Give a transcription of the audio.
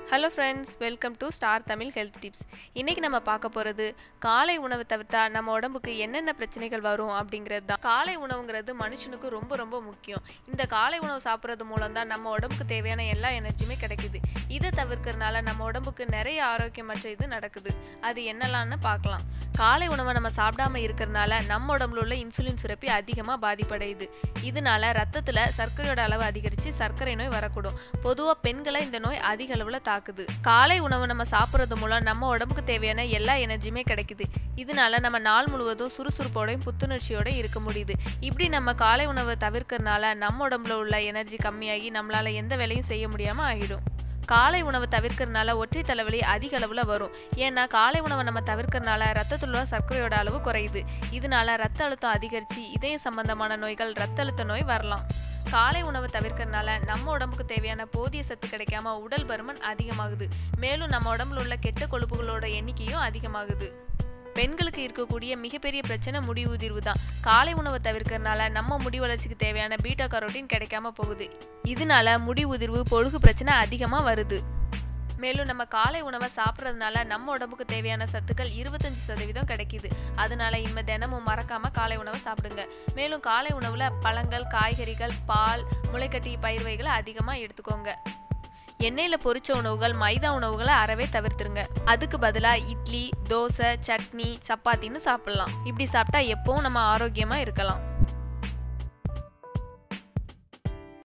hello friends welcome to star Tamil health tips இன்றைக்கி நம்ம பார்க்க போகிறது காலை உணவை தவிர்த்தா நம்ம உடம்புக்கு என்னென்ன பிரச்சனைகள் வரும் அப்படிங்கிறது தான் காலை உணவுங்கிறது மனுஷனுக்கு ரொம்ப ரொம்ப முக்கியம் இந்த காலை உணவு சாப்பிட்றது மூலம் தான் நம்ம உடம்புக்கு தேவையான எல்லா எனர்ஜியுமே கிடைக்குது இதை தவிர்க்கறனால நம்ம உடம்புக்கு நிறைய ஆரோக்கியமற்ற இது நடக்குது அது என்னலான்னு பார்க்கலாம் காலை உணவை நம்ம சாப்பிடாம இருக்கிறனால நம்ம உடம்புல உள்ள இன்சுலின் சுரப்பி அதிகமாக பாதிப்படையுது இதனால ரத்தத்தில் சர்க்கரையோட அளவு அதிகரித்து சர்க்கரை நோய் வரக்கூடும் பொதுவாக பெண்களை இந்த நோய் அதிக அளவில் தாக்குது காலை உணவு நம்ம சாப்பிட்றது மூலம் நம்ம உடம்புக்கு தேவையான எல்லா எனர்ஜியுமே கிடைக்குது இதனால நம்ம நாள் முழுவதும் சுறுசுறுப்போடையும் புத்துணர்ச்சியோடையும் இருக்க முடியுது இப்படி நம்ம காலை உணவை தவிர்க்கறனால நம்ம உடம்புல உள்ள எனர்ஜி கம்மியாகி நம்மளால எந்த வேலையும் செய்ய முடியாமல் ஆகிடும் காலை உணவை தவிர்க்கறனால ஒற்றை தலைவலி அதிக அளவில் வரும் ஏன்னா காலை உணவை நம்ம தவிர்க்கறனால ரத்தத்தில் உள்ள சர்க்கரையோட அளவு குறையுது இதனால ரத்த அழுத்தம் அதிகரித்து இதயம் சம்பந்தமான நோய்கள் ரத்த அழுத்த நோய் வரலாம் காலை உணவை தவிர்க்கறனால நம்ம உடம்புக்கு தேவையான போதிய சத்து கிடைக்காம உடல் பருமன் அதிகமாகுது மேலும் நம்ம உடம்புல உள்ள கெட்ட கொழுப்புகளோட எண்ணிக்கையும் அதிகமாகுது பெண்களுக்கு இருக்கக்கூடிய மிகப்பெரிய பிரச்சனை முடி உதிர்வு தான் காலை உணவை தவிர்க்கறனால நம்ம முடி வளர்ச்சிக்கு தேவையான பீட்டா கரோட்டின் கிடைக்காம போகுது இதனால முடி உதிர்வு பொழுகு பிரச்சனை அதிகமாக வருது மேலும் நம்ம காலை உணவை சாப்பிட்றதுனால நம்ம உடம்புக்கு தேவையான சத்துக்கள் இருபத்தஞ்சு சதவீதம் கிடைக்குது அதனால இனிமே தினமும் மறக்காம காலை உணவை சாப்பிடுங்க மேலும் காலை உணவுல பழங்கள் காய்கறிகள் பால் முளைக்கட்டி பயிர் வகைகளை அதிகமாக எடுத்துக்கோங்க எண்ணெயில் பொரிச்ச உணவுகள் மைதா உணவுகளை அறவே தவிர்த்துருங்க அதுக்கு பதிலாக இட்லி தோசை சட்னி சப்பாத்தின்னு சாப்பிடலாம் இப்படி சாப்பிட்டா எப்பவும் நம்ம ஆரோக்கியமாக இருக்கலாம்